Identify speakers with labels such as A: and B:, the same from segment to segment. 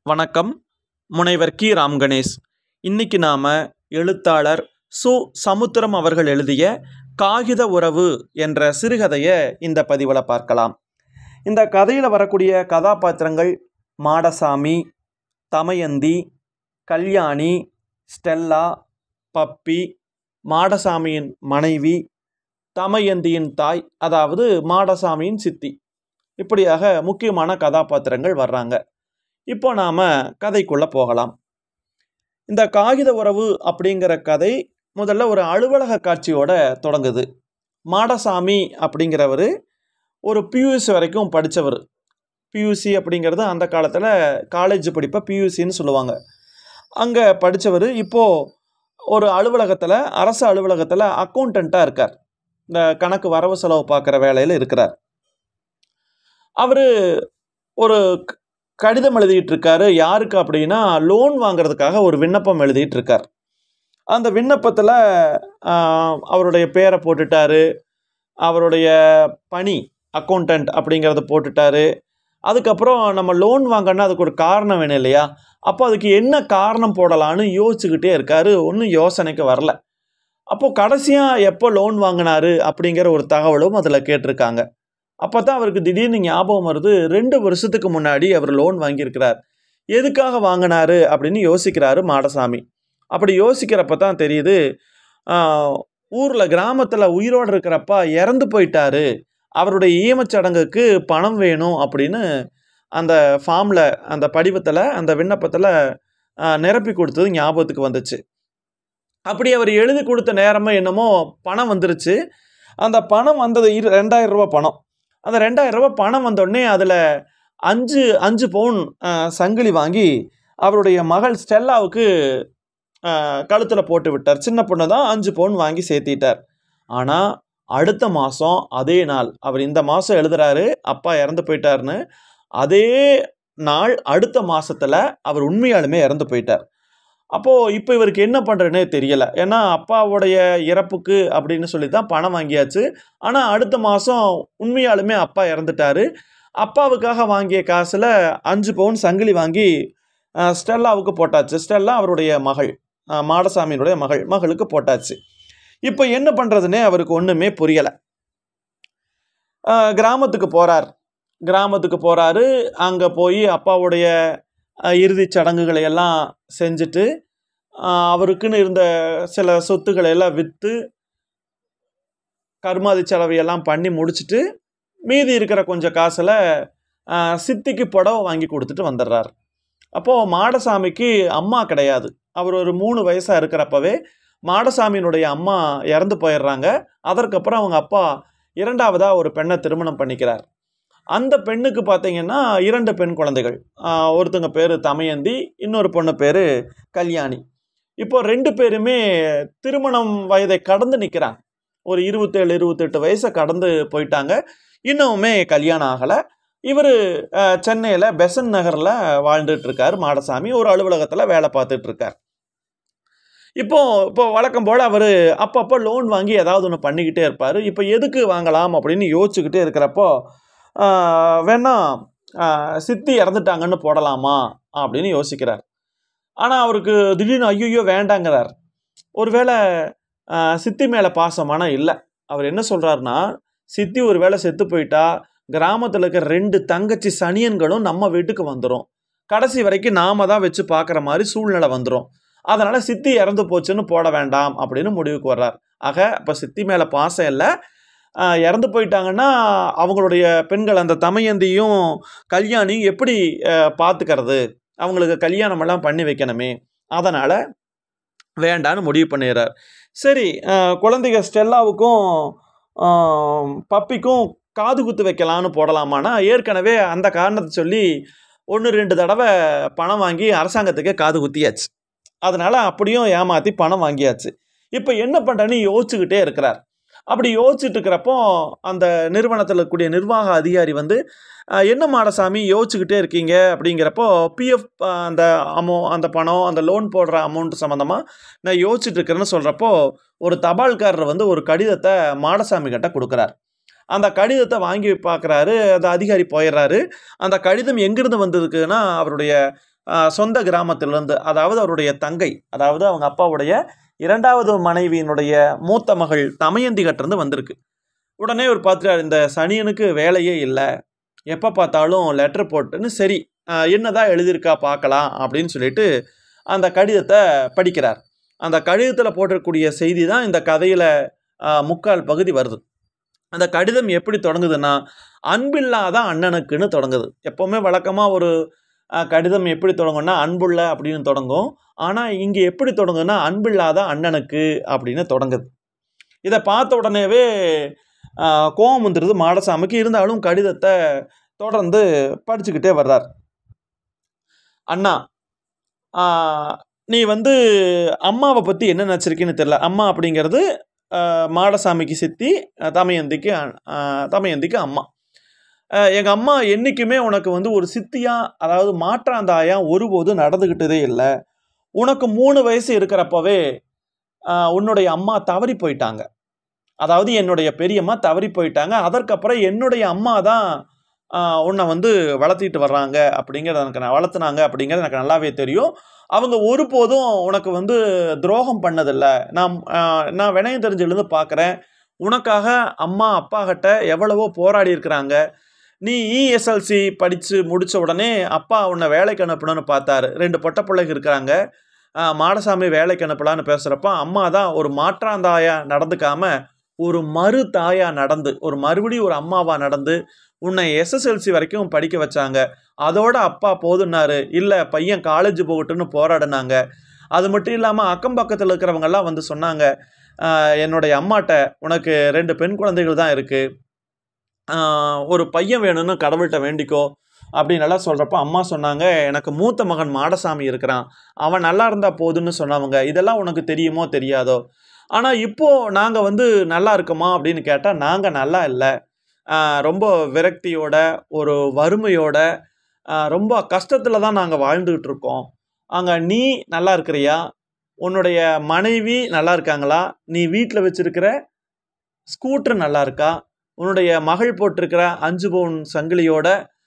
A: வணக்கம் முனைவர் கி ராம் கணேஷ் இன்னைக்கு நாம் எழுத்தாளர் சு சமுத்திரம் அவர்கள் எழுதிய காகித உறவு என்ற சிறுகதையை இந்த பதிவில் பார்க்கலாம் இந்த கதையில் வரக்கூடிய கதாபாத்திரங்கள் மாடசாமி தமயந்தி கல்யாணி ஸ்டெல்லா பப்பி மாடசாமியின் மனைவி தமயந்தியின் தாய் அதாவது மாடசாமியின் சித்தி இப்படியாக முக்கியமான கதாபாத்திரங்கள் வர்றாங்க இப்போ நாம் கதைக்குள்ளே போகலாம் இந்த காகித உறவு அப்படிங்கிற கதை முதல்ல ஒரு அலுவலக காட்சியோட தொடங்குது மாடசாமி அப்படிங்கிறவர் ஒரு பியூசி வரைக்கும் படித்தவர் பியூசி அப்படிங்கிறது அந்த காலத்தில் காலேஜ் படிப்பை பியூசின்னு சொல்லுவாங்க அங்கே படித்தவர் இப்போது ஒரு அலுவலகத்தில் அரசு அலுவலகத்தில் அக்கௌண்டண்ட்டாக இருக்கார் இந்த கணக்கு வரவு செலவு பார்க்குற வேலையில் இருக்கிறார் அவர் ஒரு க- கடிதம் எழுதிட்டு இருக்காரு யாருக்கு அப்படின்னா லோன் வாங்குறதுக்காக ஒரு விண்ணப்பம் எழுதிட்டு இருக்கார் அந்த விண்ணப்பத்தில் அவருடைய பேரை போட்டுட்டாரு அவருடைய பணி அக்கௌண்டன்ட் அப்படிங்கிறத போட்டுட்டாரு அதுக்கப்புறம் நம்ம லோன் வாங்கணும்னா அதுக்கு ஒரு காரணம் வேணும் இல்லையா அப்போ அதுக்கு என்ன காரணம் போடலான்னு யோசிச்சுக்கிட்டே இருக்காரு ஒன்றும் யோசனைக்கு வரல அப்போ கடைசியாக எப்போ லோன் வாங்கினாரு அப்படிங்கிற ஒரு தகவலும் அதில் கேட்டிருக்காங்க அப்போ தான் அவருக்கு திடீர்னு ஞாபகம் வருது ரெண்டு வருஷத்துக்கு முன்னாடி அவர் லோன் வாங்கியிருக்கிறார் எதுக்காக வாங்கினாரு அப்படின்னு யோசிக்கிறாரு மாடசாமி அப்படி யோசிக்கிறப்ப தான் தெரியுது ஊரில் கிராமத்தில் உயிரோடு இருக்கிறப்பா இறந்து போயிட்டாரு அவருடைய ஈமச்சடங்குக்கு பணம் வேணும் அப்படின்னு அந்த ஃபார்மில் அந்த படிவத்தில் அந்த விண்ணப்பத்தில் நிரப்பி கொடுத்தது ஞாபகத்துக்கு வந்துச்சு அப்படி அவர் எழுதி கொடுத்த நேரமோ என்னமோ பணம் வந்துருச்சு அந்த பணம் வந்தது இரு ரெண்டாயிரம் ரூபா பணம் அந்த ரெண்டாயிரம் ரூபாய் பணம் வந்தோடனே அதில் அஞ்சு அஞ்சு பவுன் அஹ், சங்கிலி வாங்கி அவருடைய மகள் ஸ்டெல்லாவுக்கு கழுத்தில் போட்டு விட்டார் சின்ன பொண்ணு தான் அஞ்சு பவுன் வாங்கி சேர்த்திட்டார் ஆனால் அடுத்த மாதம் அதே நாள் அவர் இந்த மாதம் எழுதுறாரு அப்பா இறந்து போயிட்டாருன்னு அதே நாள் அடுத்த மாசத்துல அவர் உண்மையாலுமே இறந்து போயிட்டார் அப்போது இப்போ இவருக்கு என்ன பண்ணுறதுனே தெரியலை ஏன்னா அப்பாவுடைய இறப்புக்கு அப்படின்னு சொல்லி தான் பணம் வாங்கியாச்சு ஆனால் அடுத்த மாதம் உண்மையாலுமே அப்பா இறந்துட்டாரு அப்பாவுக்காக வாங்கிய காசில் அஞ்சு பவுன் சங்கிலி வாங்கி அஹ், ஸ்டெல்லாவுக்கு போட்டாச்சு ஸ்டெல்லா அவருடைய மகள் அஹ், மாடசாமியினுடைய மகள் மகளுக்கு போட்டாச்சு இப்போ என்ன பண்ணுறதுனே அவருக்கு ஒன்றுமே புரியலை கிராமத்துக்கு போகிறார் கிராமத்துக்கு போகிறாரு அங்கே போய் அப்பாவுடைய அஹ், இறுதிச் சடங்குகளை எல்லாம் செஞ்சுட்டு அஹ், அவருக்குன்னு இருந்த சில சொத்துக்களை எல்லாம் விற்று கர்மாதி செலவையெல்லாம் பண்ணி முடிச்சுட்டு மீதி இருக்கிற கொஞ்சம் காசில் அஹ், சித்திக்கு புடவை வாங்கி கொடுத்துட்டு வந்துடுறார் அப்போது மாடசாமிக்கு அம்மா கிடையாது அவர் ஒரு மூணு வயசாக இருக்கிறப்பவே மாடசாமியினுடைய அம்மா இறந்து போயிடுறாங்க அதற்கப்புறம் அவங்க அப்பா இரண்டாவதாக ஒரு பெண்ணை திருமணம் பண்ணிக்கிறார் அந்த பெண்ணுக்கு பார்த்தீங்கன்னா இரண்டு பெண் குழந்தைகள் ஆஹ் ஒருத்தங்க பேர் தமயந்தி இன்னொரு பொண்ணு பேர் கல்யாணி இப்போ ரெண்டு பேருமே திருமணம் வயதை கடந்து நிற்கிறாங்க ஒரு இருபத்தேழு இருபத்தெட்டு வயசை கடந்து போயிட்டாங்க இன்னுமே கல்யாணம் ஆகலை இவர் சென்னையில் பெசன் நகரில் வாழ்ந்துட்டு இருக்கார் மாடசாமி ஒரு அலுவலகத்தில் வேலை பார்த்துட்டு இருக்கார் இப்போ இப்போ வழக்கம் போல் அவர் அப்பப்போ லோன் வாங்கி ஏதாவது ஒன்று பண்ணிக்கிட்டே இருப்பார் இப்போ எதுக்கு வாங்கலாம் அப்படின்னு யோசிச்சுக்கிட்டே இருக்கிறப்போ ஆஹ், வேணா ஆஹ், சித்தி இறந்துட்டாங்கன்னு போடலாமா அப்படின்னு யோசிக்கிறார் ஆனால் அவருக்கு திடீர்னு ஐயோ வேண்டாங்கிறார் ஒருவேளை ஆஹ், சித்தி மேலே பாசமான இல்லை அவர் என்ன சொல்கிறாருன்னா சித்தி ஒரு வேளை செத்து போயிட்டா கிராமத்தில் இருக்கிற ரெண்டு தங்கச்சி சனியன்களும் நம்ம வீட்டுக்கு வந்துடும் கடைசி வரைக்கும் நாம தான் வச்சு பார்க்குற மாதிரி சூழ்நிலை வந்துடும் அதனால் சித்தி இறந்து போச்சுன்னு போட வேண்டாம் அப்படின்னு முடிவுக்கு வர்றார் ஆக இப்போ சித்தி மேலே பாசம் இல்லை ஆஹ் இறந்து போயிட்டாங்கன்னா அவங்களுடைய பெண்கள் அந்த தமயந்தியும் கல்யாணியும் எப்படி ஆஹ் பார்த்துக்கிறது அவங்களுக்கு கல்யாணம் எல்லாம் பண்ணி வைக்கணுமே அதனால் வேண்டான்னு முடிவு பண்ணிடுறார் சரி ஆஹ் குழந்தைங்க ஸ்டெல்லாவுக்கும் ஆஹ் பப்பிக்கும் காது குத்து வைக்கலான்னு போடலாமான்னா ஏற்கனவே அந்த காரணத்தை சொல்லி ஒன்று ரெண்டு தடவை பணம் வாங்கி அரசாங்கத்துக்கே காது குத்தியாச்சு அதனால் அப்படியும் ஏமாற்றி பணம் வாங்கியாச்சு இப்போ என்ன பண்ணுறேன்னு யோசிச்சுக்கிட்டே இருக்கிறார் அப்படி யோசிச்சுட்டு இருக்கிறப்போ அந்த நிறுவனத்தில் இருக்கக்கூடிய நிர்வாக அதிகாரி வந்து "அஹ், என்ன மாடசாமி யோசிச்சுக்கிட்டே இருக்கீங்க அப்படிங்கிறப்போ பிஎஃப் அந்த அமௌ அந்த பணம் அந்த லோன் போடுற அமௌண்ட் சம்மந்தமாக நான் யோசிச்சுட்டு இருக்கிறேன்னு சொல்கிறப்போ ஒரு தபால்காரர் வந்து ஒரு கடிதத்தை மாடசாமி கிட்ட கொடுக்குறார் அந்த கடிதத்தை வாங்கி பார்க்குறாரு அந்த அதிகாரி போயிடுறாரு அந்த கடிதம் எங்கிருந்து வந்ததுக்குன்னா அவருடைய ஆஹ், சொந்த கிராமத்திலிருந்து அதாவது அவருடைய தங்கை அதாவது அவங்க அப்பாவுடைய இரண்டாவது மனைவியினுடைய மூத்த மகள் தமயந்தி கிட்டேருந்து வந்திருக்கு உடனே ஒரு பார்த்துட்டார் இந்த சனியனுக்கு வேலையே இல்லை எப்போ பார்த்தாலும் லெட்டர் போட்டுன்னு சரி ஆஹ், என்னதான் எழுதியிருக்கா பார்க்கலாம் அப்படின்னு சொல்லிட்டு அந்த கடிதத்தை படிக்கிறார் அந்த கடிதத்தில் போட்டிருக்கக்கூடிய செய்தி தான் இந்த கதையில் முக்கால் பகுதி வருது அந்த கடிதம் எப்படி தொடங்குதுன்னா அன்பில்லாத அண்ணனுக்குன்னு தொடங்குது எப்போவுமே வழக்கமாக ஒரு அஹ், கடிதம் எப்படி தொடங்கும்னா அன்புள்ள அப்படின்னு தொடங்கும் ஆனால் இங்கே எப்படி தொடங்குதுன்னா அன்பில்லாத அண்ணனுக்கு அப்படின்னு தொடங்குது இதை பார்த்த உடனேவே அஹ், கோபம் வந்துடுது மாடசாமிக்கு இருந்தாலும் கடிதத்தை தொடர்ந்து படிச்சுக்கிட்டே வர்றார் அண்ணா ஆஹ், நீ வந்து அம்மாவை பற்றி என்ன நினச்சிருக்கேன்னு தெரில அம்மா அப்படிங்கிறது ஆஹ், மாடசாமிக்கு சித்தி ஆஹ், தமயந்திக்கு அ- ஆஹ், தமயந்திக்கு அம்மா எங்கள் அம்மா என்றைக்குமே உனக்கு வந்து ஒரு சித்தியா அதாவது மாற்றாந்தாயா ஒருபோதும் நடந்துக்கிட்டதே இல்லை உனக்கு மூணு வயசு இருக்கிறப்பவே ஆஹ், உன்னுடைய அம்மா தவறி போயிட்டாங்க அதாவது என்னுடைய பெரியம்மா தவறி போயிட்டாங்க அதற்கப்புறம் என்னுடைய அம்மா தான் ஆஹ், உன்னை வந்து வளர்த்திட்டு வர்றாங்க அப்படிங்கிறது எனக்கு நான் வளர்த்துனாங்க அப்படிங்கிறது எனக்கு நல்லாவே தெரியும் அவங்க ஒருபோதும் உனக்கு வந்து துரோகம் பண்ணதில்லை நான் ஆஹ், நான் வினயம் தெரிஞ்சிலிருந்து பார்க்குறேன் உனக்காக அம்மா அப்பா கிட்ட எவ்வளவோ போராடி இருக்கிறாங்க நீ இஎஸ்எல்சி படித்து முடித்த உடனே அப்பா உன்னை வேலைக்கு அனுப்பணும்னு பார்த்தாரு ரெண்டு பொட்ட பிள்ளைங்க இருக்கிறாங்க ஆஹ், மாடசாமி வேலைக்கு அனுப்பலான்னு பேசுகிறப்ப அம்மா தான் ஒரு மாற்றாந்தாயா நடந்துக்காம ஒரு மறு தாயா நடந்து ஒரு மறுபடியும் ஒரு அம்மாவா நடந்து உன்னை எஸ்எஸ்எல்சி வரைக்கும் படிக்க வச்சாங்க அதோட அப்பா போதுன்னாரு இல்லை பையன் காலேஜ் போகட்டும்னு போராடினாங்க அது மட்டும் இல்லாமல் அக்கம் பக்கத்தில் இருக்கிறவங்கெல்லாம் வந்து சொன்னாங்க "ஆஹ், என்னுடைய அம்மாட்ட உனக்கு ரெண்டு பெண் குழந்தைகள் தான் இருக்குது ஒரு பையன் வேணும்னு கடவுள்கிட்ட வேண்டிக்கோ அப்படின்னு எல்லாம் சொல்கிறப்ப அம்மா சொன்னாங்க எனக்கு மூத்த மகன் மாடசாமி இருக்கிறான் அவன் நல்லா இருந்தால் போதுன்னு சொன்னவங்க இதெல்லாம் உனக்கு தெரியுமோ தெரியாதோ ஆனால் இப்போது நாங்கள் வந்து நல்லா இருக்கோமா அப்படின்னு கேட்டால் நாங்கள் நல்லா இல்லை ஆஹ் ரொம்ப விரக்தியோட ஒரு வறுமையோட ஆஹ் ரொம்ப கஷ்டத்தில் தான் நாங்கள் வாழ்ந்துகிட்டு இருக்கோம் அங்கே நீ நல்லா இருக்கிறியா உன்னுடைய மனைவி நல்லா இருக்காங்களா நீ வீட்டில் வச்சிருக்கிற ஸ்கூட்டர் நல்லா இருக்கா உன்னுடைய மகள் போட்டிருக்கிற அஞ்சு பவுன் சங்கிலியோட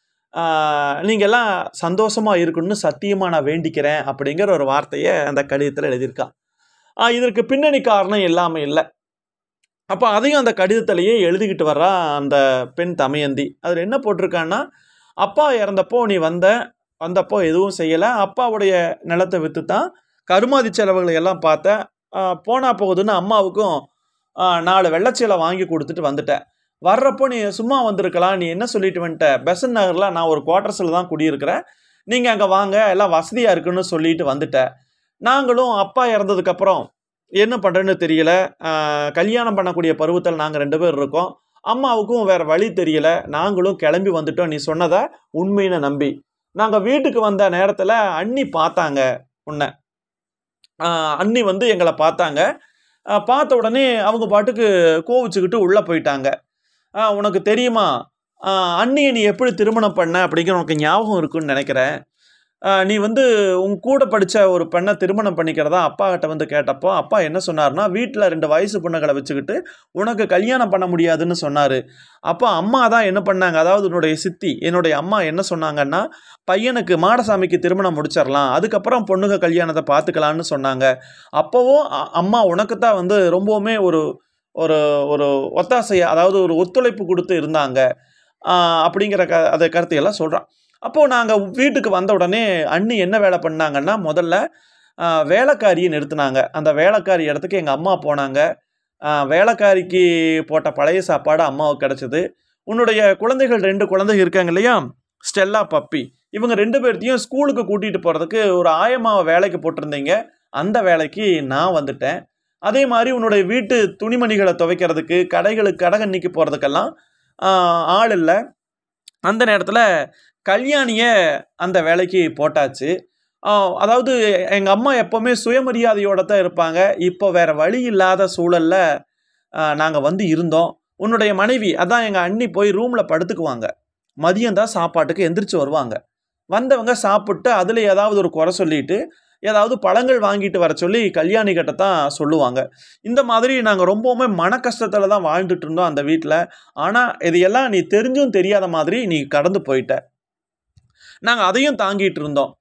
A: நீங்கள் எல்லாம் சந்தோஷமாக இருக்கணும்னு சத்தியமாக நான் வேண்டிக்கிறேன் அப்படிங்கிற ஒரு வார்த்தையை அந்த கடிதத்தில் எழுதியிருக்கா ஆஹ் இதற்கு பின்னணி காரணம் எல்லாமே இல்லை அப்போ அதையும் அந்த கடிதத்திலேயே எழுதிக்கிட்டு வர்றா அந்த பெண் தமயந்தி அதில் என்ன போட்டிருக்கான்னா அப்பா இறந்தப்போ நீ வந்த வந்தப்போ எதுவும் செய்யலை அப்பாவுடைய நிலத்தை விற்று தான் கருமாதி செலவுகளை எல்லாம் பார்த்த ஆஹ் போனா போகுதுன்னு அம்மாவுக்கும் ஆஹ் நாலு வெள்ளச்சீலை வாங்கி கொடுத்துட்டு வந்துட்டேன் வர்றப்போ நீ சும்மா வந்திருக்கலாம் நீ என்ன சொல்லிட்டு வந்துட்ட பெசன் நகரில் நான் ஒரு குவார்ட்டர்ஸில் தான் குடியிருக்கிறேன் நீங்கள் அங்கே வாங்க எல்லாம் வசதியாக இருக்குன்னு சொல்லிட்டு வந்துட்டேன் நாங்களும் அப்பா இறந்ததுக்கப்புறம் என்ன பண்ணுறேன்னு தெரியல ஆஹ் கல்யாணம் பண்ணக்கூடிய பருவத்தில் நாங்கள் ரெண்டு பேர் இருக்கோம் அம்மாவுக்கும் வேறு வழி தெரியல நாங்களும் கிளம்பி வந்துட்டோம் நீ சொன்னதை உண்மைன்னு நம்பி நாங்கள் வீட்டுக்கு வந்த நேரத்தில் அண்ணி பார்த்தாங்க உன்னை ஆஹ் அண்ணி வந்து எங்களை பார்த்தாங்க ஆஹ் பார்த்த உடனே அவங்க பாட்டுக்கு கோவிச்சுக்கிட்டு உள்ளே போயிட்டாங்க ஆஹ் உனக்கு தெரியுமா ஆஹ் அண்ணியை நீ எப்படி திருமணம் பண்ண அப்படிங்கிற உனக்கு ஞாபகம் இருக்குன்னு நினைக்கிறேன் ஆஹ் நீ வந்து உன் கூட படித்த ஒரு பெண்ணை திருமணம் பண்ணிக்கிறதா அப்பா கிட்ட வந்து கேட்டப்போ அப்பா என்ன சொன்னார்னா வீட்டில் ரெண்டு வயசு பொண்ணுகளை வச்சுக்கிட்டு உனக்கு கல்யாணம் பண்ண முடியாதுன்னு சொன்னார் அப்போ அம்மா தான் என்ன பண்ணாங்க அதாவது உன்னுடைய சித்தி என்னுடைய அம்மா என்ன சொன்னாங்கன்னா பையனுக்கு மாடசாமிக்கு திருமணம் முடிச்சிடலாம் அதுக்கப்புறம் பொண்ணுங்க கல்யாணத்தை பார்த்துக்கலான்னு சொன்னாங்க அப்போவும் அ- அம்மா உனக்கு தான் வந்து ரொம்பவுமே ஒரு ஒரு ஒரு ஒத்தாசையை அதாவது ஒரு ஒத்துழைப்பு கொடுத்து இருந்தாங்க ஆஹ் அப்படிங்கிற க அதை கருத்தையெல்லாம் சொல்கிறான் அப்போது நாங்கள் வீட்டுக்கு வந்த உடனே அண்ணி என்ன வேலை பண்ணாங்கன்னா முதல்ல ஆஹ் வேலைக்காரியை நிறுத்தினாங்க அந்த வேலைக்காரி இடத்துக்கு எங்கள் அம்மா போனாங்க ஆஹ் வேலைக்காரிக்கு போட்ட பழைய சாப்பாடு அம்மாவுக்கு கிடச்சிது உன்னுடைய குழந்தைகள் ரெண்டு குழந்தைகள் இருக்காங்க இல்லையா ஸ்டெல்லா பப்பி இவங்க ரெண்டு பேர்த்தையும் ஸ்கூலுக்கு கூட்டிகிட்டு போகிறதுக்கு ஒரு ஆயம்மாவை வேலைக்கு போட்டிருந்தீங்க அந்த வேலைக்கு நான் வந்துட்டேன் அதே மாதிரி உன்னுடைய வீட்டு துணிமணிகளை துவைக்கிறதுக்கு கடைகளுக்கு கடகண்ணிக்கு போகிறதுக்கெல்லாம் ஆள் இல்லை அந்த நேரத்தில் கல்யாணியை அந்த வேலைக்கு போட்டாச்சு ஆஹ் அதாவது எங்கள் அம்மா எப்போவுமே சுயமரியாதையோட தான் இருப்பாங்க இப்போ வேற வழி இல்லாத சூழலில் நாங்கள் வந்து இருந்தோம் உன்னுடைய மனைவி அதான் எங்கள் அண்ணி போய் ரூமில் படுத்துக்குவாங்க மதியம் தான் சாப்பாட்டுக்கு எந்திரிச்சு வருவாங்க வந்தவங்க சாப்பிட்டு அதில் ஏதாவது ஒரு குறை சொல்லிட்டு ஏதாவது பழங்கள் வாங்கிட்டு வர சொல்லி கல்யாணி கிட்ட தான் சொல்லுவாங்க இந்த மாதிரி நாங்கள் ரொம்பவுமே மன கஷ்டத்தில் தான் வாழ்ந்துட்டு இருந்தோம் அந்த வீட்டில் ஆனால் இதையெல்லாம் நீ தெரிஞ்சும் தெரியாத மாதிரி நீ கடந்து போயிட்ட நாங்கள் அதையும் தாங்கிட்டு இருந்தோம்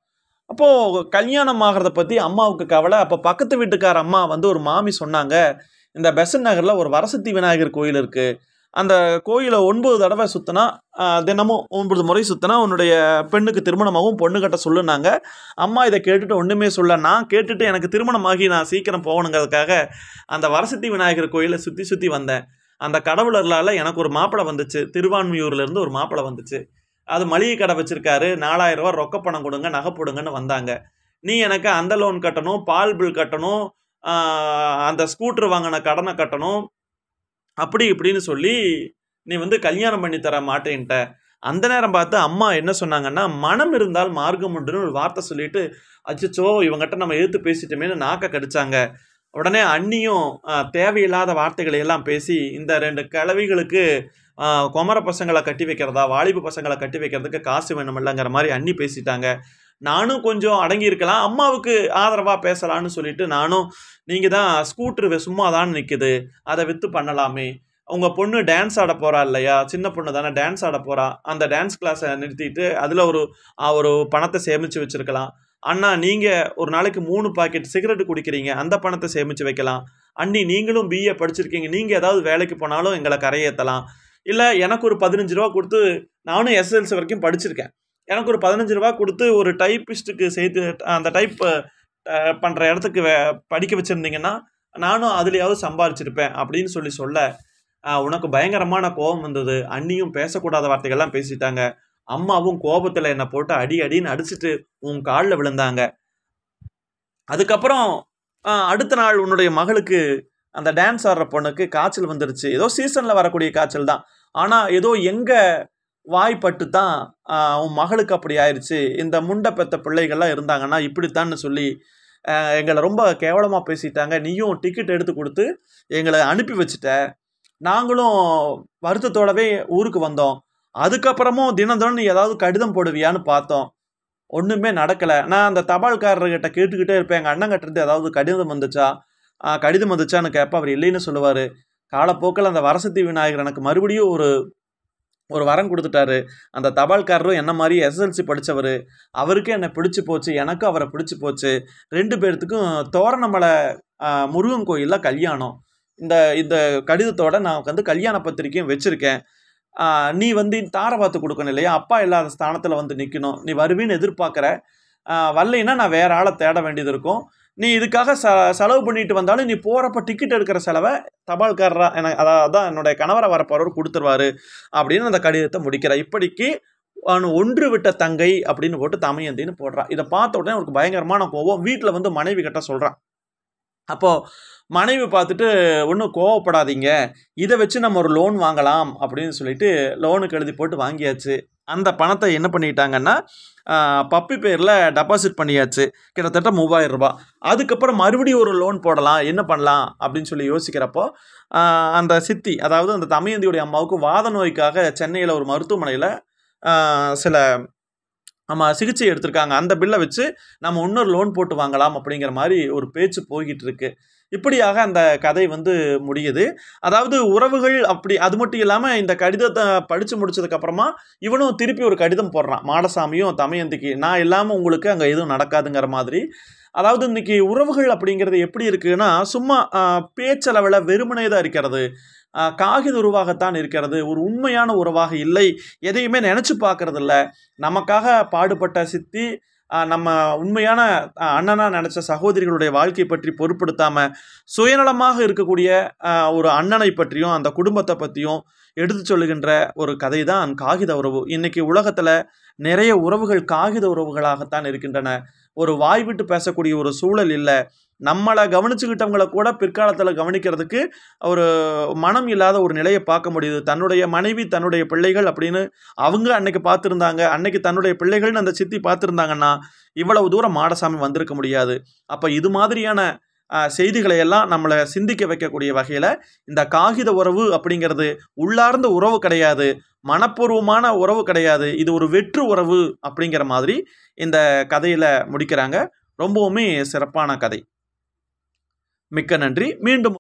A: அப்போது கல்யாணம் ஆகிறத பற்றி அம்மாவுக்கு கவலை அப்போ பக்கத்து வீட்டுக்கார அம்மா வந்து ஒரு மாமி சொன்னாங்க இந்த பெசன் நகரில் ஒரு வரசக்தி விநாயகர் கோயில் இருக்குது அந்த கோயிலை ஒன்பது தடவை சுற்றினா தினமும் ஒன்பது முறை சுற்றினா உன்னுடைய பெண்ணுக்கு திருமணமாகவும் பொண்ணு கட்ட சொல்லுனாங்க அம்மா இதை கேட்டுட்டு ஒன்றுமே சொல்ல நான் கேட்டுட்டு எனக்கு திருமணமாகி நான் சீக்கிரம் போகணுங்கிறதுக்காக அந்த வரசக்தி விநாயகர் கோயிலை சுற்றி சுற்றி வந்தேன் அந்த கடவுளர்களால் எனக்கு ஒரு மாப்பிள்ளை வந்துச்சு திருவான்மியூர்லேருந்து ஒரு மாப்பிள்ளை வந்துச்சு அது மளிகை கடை வச்சுருக்காரு நாலாயிரம் ரூபா ரொக்க பணம் கொடுங்க நகை போடுங்கன்னு வந்தாங்க நீ எனக்கு அந்த லோன் கட்டணும் பால் பில் கட்டணும் ஆஹ் அந்த ஸ்கூட்ரு வாங்கின கடனை கட்டணும் அப்படி இப்படின்னு சொல்லி நீ வந்து கல்யாணம் பண்ணி தர மாட்டேன்ட்ட அந்த நேரம் பார்த்து அம்மா என்ன சொன்னாங்கன்னா மனம் இருந்தால் மார்க்கம் உண்டுன்னு ஒரு வார்த்தை சொல்லிட்டு அச்சச்சோ இவங்ககிட்ட நம்ம எதிர்த்து பேசிட்டோமேனு நாக்க கடிச்சாங்க உடனே அண்ணியும் ஆஹ், தேவையில்லாத வார்த்தைகளை எல்லாம் பேசி இந்த ரெண்டு கிழவிகளுக்கு ஆஹ், குமர பசங்களை கட்டி வைக்கிறதா வாலிப பசங்களை கட்டி வைக்கிறதுக்கு காசு வேணுமில்லங்கிற மாதிரி அண்ணி பேசிட்டாங்க நானும் கொஞ்சம் அடங்கி இருக்கலாம் அம்மாவுக்கு ஆதரவாக பேசலான்னு சொல்லிட்டு நானும் நீங்கள் தான் ஸ்கூட்ரு சும்மா தான் நிற்குது அதை விற்று பண்ணலாமே உங்கள் பொண்ணு டான்ஸ் ஆட போகிறா இல்லையா சின்ன பொண்ணு தானே டான்ஸ் ஆட போகிறா அந்த டான்ஸ் கிளாஸை நிறுத்திட்டு அதில் ஒரு ஆ, ஒரு பணத்தை சேமித்து வச்சுருக்கலாம் அண்ணா நீங்கள் ஒரு நாளைக்கு மூணு பாக்கெட் சிகரெட் குடிக்கிறீங்க அந்த பணத்தை சேமித்து வைக்கலாம் அண்ணி நீங்களும் பிஏ படிச்சிருக்கீங்க நீங்கள் ஏதாவது வேலைக்கு போனாலும் எங்களை கரையேற்றலாம் இல்லை எனக்கு ஒரு பதினஞ்சு ரூபா கொடுத்து நானும் எஸ்எல்சி வரைக்கும் படிச்சிருக்கேன் எனக்கு ஒரு பதினஞ்சு ரூபா கொடுத்து ஒரு டைப்பிஸ்ட்டுக்கு சேர்த்து அந்த டைப் பண்ணுற இடத்துக்கு வே- படிக்க வச்சுருந்தீங்கன்னா நானும் அதுலேயாவது சம்பாரிச்சிருப்பேன் அப்படின்னு சொல்லி சொல்ல ஆஹ், உனக்கு பயங்கரமான கோபம் வந்தது அண்ணியும் பேசக்கூடாத வார்த்தைகள்லாம் பேசிட்டாங்க அம்மாவும் கோபத்தில் என்னை போட்டு அடி அடின்னு அடிச்சிட்டு உன் காலில் விழுந்தாங்க அதுக்கப்புறம் ஆஹ், அடுத்த நாள் உன்னுடைய மகளுக்கு அந்த டான்ஸ் ஆடுற பொண்ணுக்கு காய்ச்சல் வந்துருச்சு ஏதோ சீசனில் வரக்கூடிய காய்ச்சல் தான் ஆனால் ஏதோ எங்கே வாய்ப்பட்டு தான் ஆஹ், உன் மகளுக்கு அப்படி ஆயிடுச்சு இந்த முண்டை பெத்த பிள்ளைகள்லாம் இருந்தாங்கன்னா இப்படித்தான்னு சொல்லி ஆஹ், எங்களை ரொம்ப கேவலமாக பேசிட்டாங்க நீயும் டிக்கெட் எடுத்து கொடுத்து எங்களை அனுப்பி வச்சுட்ட நாங்களும் வருத்தத்தோடவே ஊருக்கு வந்தோம் அதுக்கப்புறமும் தினம் தினம் நீ ஏதாவது கடிதம் போடுவியான்னு பார்த்தோம் ஒன்றுமே நடக்கலை நான் அந்த தபால்காரர்கிட்ட கேட்டுக்கிட்டே இருப்பேன் எங்கள் அண்ணங்கிட்ட ஏதாவது கடிதம் வந்துச்சா ஆ, கடிதம் வந்துச்சான்னு கேட்பேன் அவர் இல்லைன்னு சொல்லுவார் காலப்போக்கில் அந்த வரசக்தி விநாயகர் எனக்கு மறுபடியும் ஒரு ஒரு வரம் கொடுத்துட்டாரு அந்த தபால்காரரும் என்ன மாதிரி எஸ்எல்சி படித்தவர் அவருக்கு என்னை பிடிச்சி போச்சு எனக்கும் அவரை பிடிச்சி போச்சு ரெண்டு பேர்த்துக்கும் தோரணமலை ஆ, முருகன் கோயிலில் கல்யாணம் இந்த இந்த கடிதத்தோட நான் வந்து கல்யாண பத்திரிக்கையும் வச்சுருக்கேன் நீ வந்து தார பார்த்து கொடுக்கணும் இல்லையா அப்பா இல்லாத ஸ்தானத்தில் வந்து நிற்கணும் நீ வருவின்னு எதிர்பார்க்குற வரலைன்னா நான் வேற ஆளை தேட வேண்டியது இருக்கும் நீ இதுக்காக ச செலவு பண்ணிட்டு வந்தாலும் நீ போகிறப்ப டிக்கெட் எடுக்கிற செலவை தபால்காரரா எனக்கு அதான் அதான் என்னுடைய கணவரை வரப்போறவர் கொடுத்துருவாரு அப்படின்னு அந்த கடிதத்தை முடிக்கிற இப்படிக்கு அவன் ஒன்று விட்ட தங்கை அப்படின்னு போட்டு தமையந்தின்னு போடுறான் இதை பார்த்த உடனே அவருக்கு பயங்கரமான கோபம் வீட்டில் வந்து மனைவி கிட்ட சொல்கிறான் அப்போது மனைவி பார்த்துட்டு ஒன்றும் கோவப்படாதீங்க இதை வச்சு நம்ம ஒரு லோன் வாங்கலாம் அப்படின்னு சொல்லிட்டு லோனுக்கு எழுதி போட்டு வாங்கியாச்சு அந்த பணத்தை என்ன பண்ணிட்டாங்கன்னா ஆஹ், பப்பி பேரில் டெபாசிட் பண்ணியாச்சு கிட்டத்தட்ட மூவாயிரம் ரூபாய் அதுக்கப்புறம் மறுபடியும் ஒரு லோன் போடலாம் என்ன பண்ணலாம் அப்படின்னு சொல்லி யோசிக்கிறப்போ ஆஹ், அந்த சித்தி அதாவது அந்த தமயந்தியுடைய அம்மாவுக்கு வாத நோய்க்காக சென்னையில் ஒரு மருத்துவமனையில் சில நம்ம சிகிச்சை எடுத்திருக்காங்க அந்த பில்லை வச்சு நம்ம இன்னொரு லோன் போட்டு வாங்கலாம் அப்படிங்கிற மாதிரி ஒரு பேச்சு போய்கிட்டு இருக்கு இப்படியாக அந்த கதை வந்து முடியுது அதாவது உறவுகள் அப்படி அது மட்டும் இல்லாமல் இந்த கடிதத்தை படித்து முடிச்சதுக்கப்புறமா இவனும் திருப்பி ஒரு கடிதம் போடுறான் மாடசாமியும் தமயந்திக்கு நான் இல்லாமல் உங்களுக்கு அங்கே எதுவும் நடக்காதுங்கிற மாதிரி அதாவது இன்னைக்கு உறவுகள் அப்படிங்கிறது எப்படி இருக்குன்னா சும்மா ஆஹ், பேச்சளவில் வெறுமனே தான் இருக்கிறது ஆஹ், காகித உருவாகத்தான் இருக்கிறது ஒரு உண்மையான உறவாக இல்லை எதையுமே நினச்சி பார்க்கறது இல்ல நமக்காக பாடுபட்ட சித்தி ஆஹ், நம்ம உண்மையான ஆஹ், அண்ணனா நினச்ச சகோதரிகளுடைய வாழ்க்கை பற்றி பொருட்படுத்தாமல் சுயநலமாக இருக்கக்கூடிய ஆஹ், ஒரு அண்ணனை பற்றியும் அந்த குடும்பத்தை பற்றியும் எடுத்து சொல்லுகின்ற ஒரு கதை தான் காகித உறவு இன்னைக்கு உலகத்தில் நிறைய உறவுகள் காகித உறவுகளாகத்தான் இருக்கின்றன ஒரு வாய் விட்டு பேசக்கூடிய ஒரு சூழல் இல்லை நம்மளை கவனிச்சுக்கிட்டவங்களை கூட பிற்காலத்தில் கவனிக்கிறதுக்கு ஒரு மனம் இல்லாத ஒரு நிலையை பார்க்க முடியுது தன்னுடைய மனைவி தன்னுடைய பிள்ளைகள் அப்படின்னு அவங்க அன்னைக்கு பார்த்துருந்தாங்க அன்னைக்கு தன்னுடைய பிள்ளைகள்னு அந்த சித்தி பார்த்துருந்தாங்கன்னா இவ்வளவு தூரம் மாடசாமி வந்திருக்க முடியாது அப்போ இது மாதிரியான ஆஹ், செய்திகளை எல்லாம் நம்மளை சிந்திக்க வைக்கக்கூடிய வகையில் இந்த காகித உறவு அப்படிங்கிறது உள்ளார்ந்த உறவு கிடையாது மனப்பூர்வமான உறவு கிடையாது இது ஒரு வெற்று உறவு அப்படிங்கிற மாதிரி இந்த கதையில் முடிக்கிறாங்க ரொம்பவுமே சிறப்பான கதை மிக்க நன்றி மீண்டும்